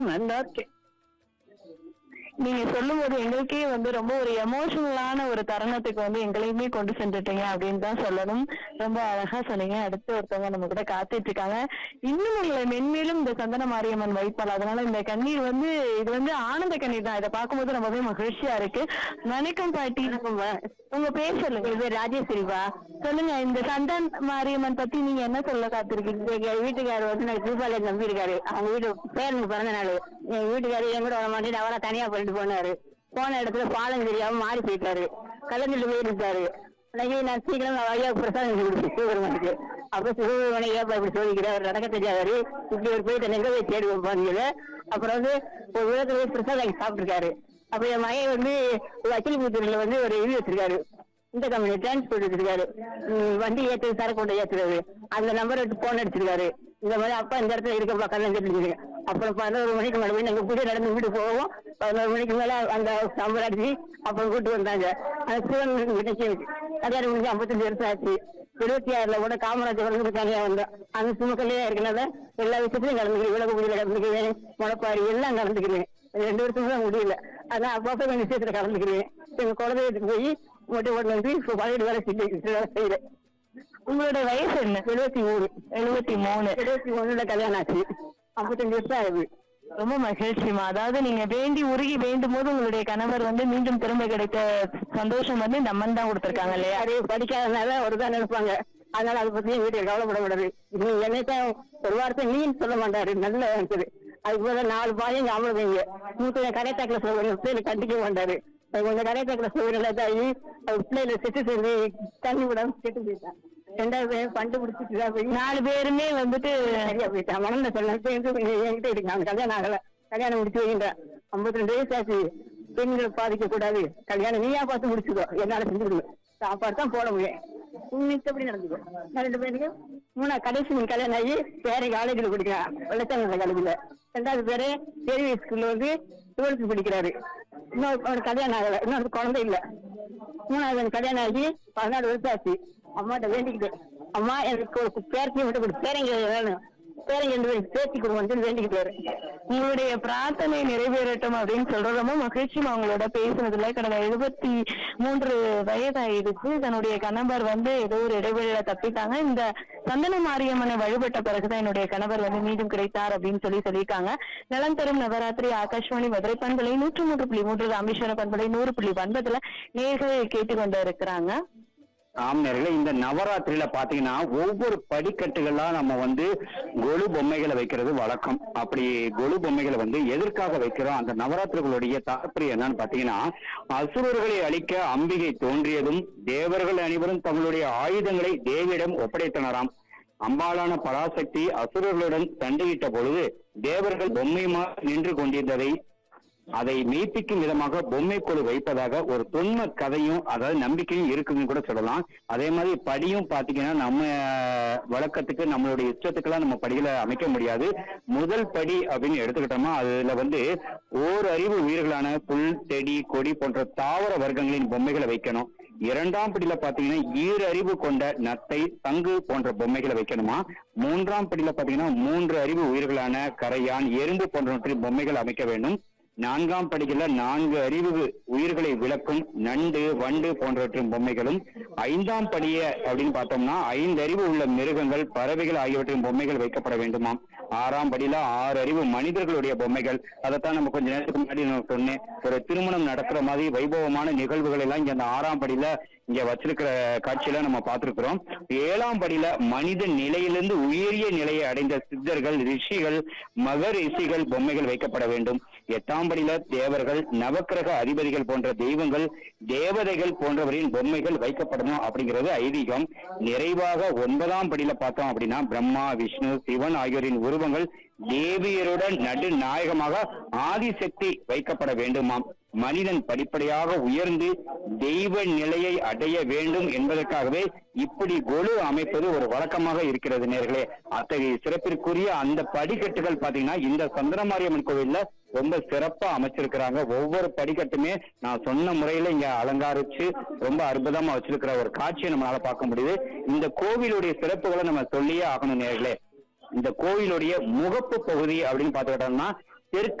நல்லா இருக்கேன் நீங்க சொல்லும்போது எங்களுக்கே வந்து ரொம்ப ஒரு எமோஷனலான ஒரு தருணத்துக்கு வந்து எங்களையுமே கொண்டு சென்றுட்டீங்க அப்படின்னு தான் சொல்லணும் ரொம்ப அழகா சொன்னீங்க அடுத்து ஒருத்தவங்க நம்ம கூட காத்துட்டு இருக்காங்க இன்னும் உங்களை மென்மேலும் இந்த சந்தன மாரியம்மன் வைப்பாள் அதனால இந்த கண்ணீர் வந்து இது வந்து ஆனந்த கண்ணீர் தான் இதை பார்க்கும்போது ரொம்பவே மகிழ்ச்சியா இருக்கு வணக்கம் பாட்டி உங்க பேர் சொல்லுங்க இது ராஜேஸ்வரிபா சொல்லுங்க இந்த சந்தன மாரியம்மன் பத்தி நீங்க என்ன சொல்ல காத்திருக்கீங்க எங்க வீட்டுக்காரர் வந்து நான் தீபாவளி நம்பி இருக்காரு அவங்க வீட்டு பேருக்கு பிறந்த நாள் எங்க வீட்டுக்காரர் என் கூட வர மாட்டேன் அவரை தனியா பண்ணிட்டு போனாரு போன இடத்துல பாலம் தெரியாம மாறி போயிட்டாரு கலந்துட்டு போயிருக்காரு அன்னைக்கு நான் சீக்கிரம் ஐயா பிரசாதம் கொடுத்தேன் சிவபெருமானுக்கு அப்ப சிவபெருமானை ஏப்பா இப்படி சொல்லிக்கிறேன் அவர் நடக்க தெரியாதாரு இப்படி ஒரு போயிட்டு எங்க போய் தேடி வைப்பாங்க அப்புறம் வந்து ஒரு விதத்துல போய் பிரசாதம் சாப்பிட்டுருக்காரு அப்ப என் மகன் வந்து அக்கிலிபுத்தூர்ல வந்து ஒரு இது வச்சிருக்காரு இந்த கம்பெனி டிரான்ஸ்போர்ட் வச்சிருக்காரு ம், வண்டி ஏத்து சரக்கு கொண்டு ஏத்துறது அந்த நம்பர் எடுத்து போன் அடிச்சிருக்காரு இந்த மாதிரி அப்பா இந்த இடத்துல இருக்கப்பா கல்யாணம் கேட்டுருக்கு அப்புறம் பதினோரு மணிக்கு மேல போய் நாங்க கூட நடந்து வீட்டுக்கு போவோம் பதினோரு மணிக்கு மேல அந்த நம்பர் அடிச்சு அப்புறம் கூட்டு வந்தாங்க அந்த சிவன் இன்னைக்கு கல்யாணம் முடிஞ்சு ஐம்பத்தஞ்சு வருஷம் ஆச்சு இருபத்தி ஆறுல கூட காமராஜர் வந்து தனியா வந்தோம் அந்த சுமக்கல்லையா இருக்கனால எல்லா விஷயத்திலும் கலந்துக்கிறேன் விளக்கு பூஜையில கலந்துக்கிறேன் முளைப்பாரி எல்லாம் கலந்துக்கிறேன் ரெண்டு வருஷம் தான் முடியல அதான் அப்பப்போ கொஞ்சம் விஷயத்துல கலந்துக்கிறேன் எங்க குழந்தைய போய் மட்டும் கொண்டு வந்து இப்போ பழைய வேலை செஞ்சு வேலை செய்யறேன் உங்களோட வயசு என்ன எழுபத்தி மூணு எழுபத்தி மூணு எழுபத்தி மூணுல கல்யாணம் ஆச்சு ஐம்பத்தஞ்சு வருஷம் ஆகுது ரொம்ப மகிழ்ச்சிமா அதாவது நீங்க வேண்டி உருகி வேண்டும் போது உங்களுடைய கணவர் வந்து மீண்டும் திரும்ப கிடைத்த சந்தோஷம் வந்து இந்த அம்மன் தான் கொடுத்திருக்காங்க இல்லையா யாரு படிக்காதனால ஒரு தான் நினைப்பாங்க அதனால அதை பத்தி வீட்டுக்கு கவலைப்பட கூடாது நீ என்னைக்கும் ஒரு வார்த்தை நீன்னு சொல்ல மாட்டாரு நல்ல இருக்குது அதுக்கு போல நாலு பாயம் ஆம்பளை பையங்க மூத்த கடை தாக்கில் சொல்லுவாங்க பிள்ளைகளை கண்டிக்க மாட்டாரு அது கொஞ்சம் கடை தாக்கில் சொல்லுங்க தாயி அது பிள்ளைகளை செட்டு சேர்ந்து தண்ணி விடாம செட்டு போயிட்டான் ரெண்டாவது பையன் பண்டு பிடிச்சிட்டு போய் நாலு பேருமே வந்துட்டு சரியா போயிட்டான் மனந்த சொன்ன என்கிட்ட இருக்கு அவன் கல்யாணம் ஆகல கல்யாணம் முடிச்சு வைக்கின்ற ஐம்பத்தி ரெண்டு வயசு ஆச்சு பெண்களை பாதிக்க கூடாது கல்யாணம் நீயா பார்த்து முடிச்சுக்கோ என்னால செஞ்சு கொடு சாப்பாடு தான் போட முடியும் மித்தபடி நடந்துக்கோ நான் ரெண்டு பேருக்கு மூணா கடைசி நீ கல்யாணம் ஆகி வேற காலேஜில் படிக்கிறான் வெள்ளச்சாங்க காலேஜில் ரெண்டாவது பேரு பெரிய ஸ்கூல்ல வந்து டுவெல்த் படிக்கிறாரு இன்னொரு அவனுக்கு கல்யாணம் ஆகல இன்னொரு குழந்தை இல்ல மூணாவது எனக்கு கல்யாணம் ஆகி பதினாலு வருஷம் ஆச்சு அம்மாட்ட வேண்டிக்கிட்டு அம்மா எனக்கு ஒரு பேரத்தையும் விட்டு கொடு பேரங்க வேணும் பேரங்க ரெண்டு பேருக்கு பேத்தி கொடுங்கன்னு வேண்டிக்கிட்டாரு உங்களுடைய பிரார்த்தனை நிறைவேறட்டும் அப்படின்னு சொல்றது ரொம்ப மகிழ்ச்சிமா உங்களோட பேசுனதுல கடந்த எழுபத்தி மூன்று வயதாயிடுச்சு தன்னுடைய கணவர் வந்து ஏதோ ஒரு இடைவெளியில தப்பிட்டாங்க இந்த சந்தன மாரியம்மனை வழிபட்ட பிறகுதான் என்னுடைய கணவர் வந்து மீண்டும் கிடைத்தார் அப்படின்னு சொல்லி சொல்லியிருக்காங்க நலம் தரும் நவராத்திரி ஆகாஷ்வாணி மதுரை பண்பலை நூற்று மூன்று புள்ளி மூன்று ராமேஸ்வர பண்பலை நூறு புள்ளி ஒன்பதுல நேர்கள் கேட்டுக்கொண்டு இருக்கிறாங்க ஆம் நேர்களே இந்த நவராத்திரியில பாத்தீங்கன்னா ஒவ்வொரு படிக்கட்டுகளா நம்ம வந்து கொலு பொம்மைகளை வைக்கிறது வழக்கம் அப்படி கொலு பொம்மைகளை வந்து எதற்காக வைக்கிறோம் அந்த நவராத்திரிகளுடைய தாற்பயம் என்னன்னு பாத்தீங்கன்னா அசுரர்களை அழிக்க அம்பிகை தோன்றியதும் தேவர்கள் அனைவரும் தங்களுடைய ஆயுதங்களை தேவியிடம் ஒப்படைத்தனராம் அம்பாளான பராசக்தி அசுரர்களுடன் சண்டையிட்ட பொழுது தேவர்கள் பொம்மையுமா நின்று கொண்டிருந்ததை அதை மெய்ப்பிக்கும் விதமாக பொம்மை கொழு வைப்பதாக ஒரு தொன்ம கதையும் அதாவது நம்பிக்கையும் இருக்குன்னு கூட சொல்லலாம் அதே மாதிரி படியும் பாத்தீங்கன்னா நம்ம வழக்கத்துக்கு நம்மளுடைய இஷ்டத்துக்கெல்லாம் நம்ம படிகளை அமைக்க முடியாது முதல் படி அப்படின்னு எடுத்துக்கிட்டோமா அதுல வந்து ஓர் அறிவு உயிர்களான புல் செடி கொடி போன்ற தாவர வர்க்கங்களின் பொம்மைகளை வைக்கணும் இரண்டாம் படியில பாத்தீங்கன்னா ஈர அறிவு கொண்ட நத்தை தங்கு போன்ற பொம்மைகளை வைக்கணுமா மூன்றாம் படியில பாத்தீங்கன்னா மூன்று அறிவு உயிர்களான கரையான் எறும்பு போன்றவற்றின் பொம்மைகள் அமைக்க வேண்டும் நான்காம் படிக்கல நான்கு அறிவு உயிர்களை விளக்கும் நண்டு வண்டு போன்றவற்றின் பொம்மைகளும் ஐந்தாம் படிய அப்படின்னு பார்த்தோம்னா ஐந்து அறிவு உள்ள மிருகங்கள் பறவைகள் ஆகியவற்றின் பொம்மைகள் வைக்கப்பட வேண்டுமாம் ஆறாம் படியில ஆறு அறிவு மனிதர்களுடைய பொம்மைகள் அதைத்தான் நம்ம கொஞ்ச நேரத்துக்கு முன்னாடி நான் சொன்னேன் ஒரு திருமணம் நடக்கிற மாதிரி வைபவமான நிகழ்வுகள் எல்லாம் இங்க அந்த ஆறாம் படியில இங்க வச்சிருக்கிற காட்சியில நம்ம பார்த்திருக்கிறோம் ஏழாம் படியில மனித நிலையிலிருந்து உயரிய நிலையை அடைந்த சித்தர்கள் ரிஷிகள் மக ரிஷிகள் பொம்மைகள் வைக்கப்பட வேண்டும் எட்டாம் படியில தேவர்கள் நவக்கிரக அதிபதிகள் போன்ற தெய்வங்கள் தேவதைகள் போன்றவரின் பொம்மைகள் வைக்கப்படணும் அப்படிங்கிறது ஐதீகம் நிறைவாக ஒன்பதாம் படியில பார்த்தோம் அப்படின்னா பிரம்மா விஷ்ணு சிவன் ஆகியோரின் உருவங்கள் தேவியருடன் நடுநாயகமாக ஆதிசக்தி வைக்கப்பட வேண்டுமாம் மனிதன் படிப்படியாக உயர்ந்து தெய்வ நிலையை அடைய வேண்டும் என்பதற்காகவே இப்படி கொலு அமைப்பது ஒரு வழக்கமாக இருக்கிறது நேர்களே அத்தகைய சிறப்பிற்குரிய அந்த படிக்கட்டுகள் பாத்தீங்கன்னா இந்த சந்திரமாரியம்மன் கோவில்ல ரொம்ப சிறப்பா அமைச்சிருக்கிறாங்க ஒவ்வொரு படிக்கட்டுமே நான் சொன்ன முறையில இங்க அலங்காரிச்சு ரொம்ப அற்புதமா வச்சிருக்கிற ஒரு காட்சியை நம்மளால பார்க்க முடியுது இந்த கோவிலுடைய சிறப்புகளை நம்ம சொல்லியே ஆகணும் நேர்களே இந்த கோவிலுடைய முகப்பு பகுதி அப்படின்னு பார்த்துக்கிட்டோம்னா தெற்கு